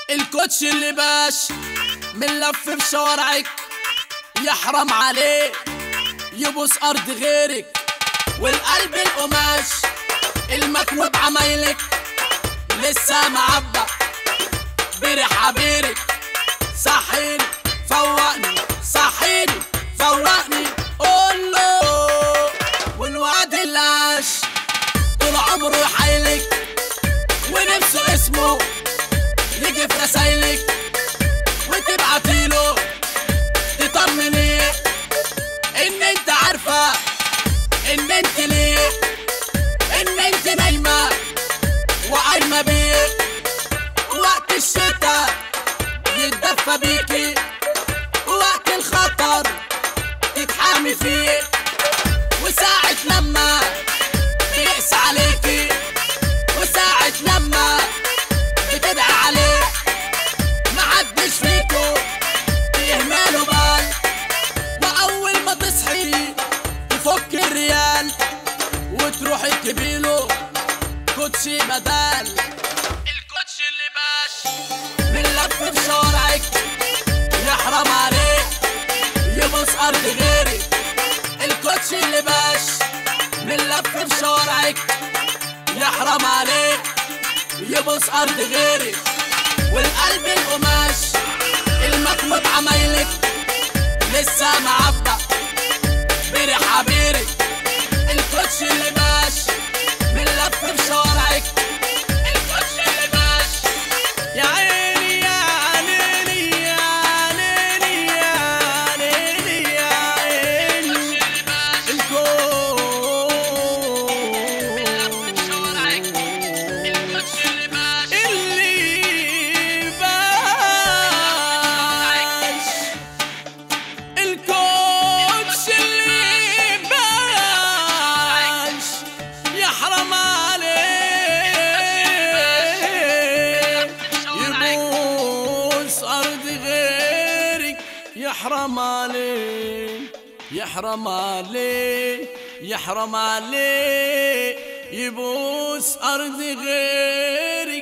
الكوتش اللي باش من لف في شوارعك يحرم عليه يبوس ارض غيرك والقلب القماش المكوب عمايلك لسه معبى بريح عبيرك صحيني فوقني صحيني فوقني قول له والواد اللي عاش طول عمره يحايلك ونفسه اسمه يجي في رسايلك وتبعتيله تطمنيه ان انت عارفه ان انت ليه ان انت نايمه وقايمه بيه وقت الشتا يتدفى بيكي وقت الخطر تتحامي فيه وساعة لما بيقسى عليكي وساعة لما بتدعي عليه محدش فيكو يهمله بال وأول ما تصحي تفك الريال وتروحي تجيبيله كوتشي بدال الكوتشي اللي باش من لف في شوارعك يحرم عليك يبص أرض غيرك الكوتشي اللي باش من لف في شوارعك يحرم عليك يبص أرض غيرك والقلب القماش المكوب عمايلك لسه معبى بريح عبيرك الكوتش اللي باش من لف في شوارعك الكوتش اللي باش يا عيني يا عيني يا عيني يا عيني يا عيني الكوتش اللي باش الكوتش اللي باش يحرم عليه يبوس أرض غيرك يحرم عليه يحرم عليه يحرم عليه يبوس أرض غيرك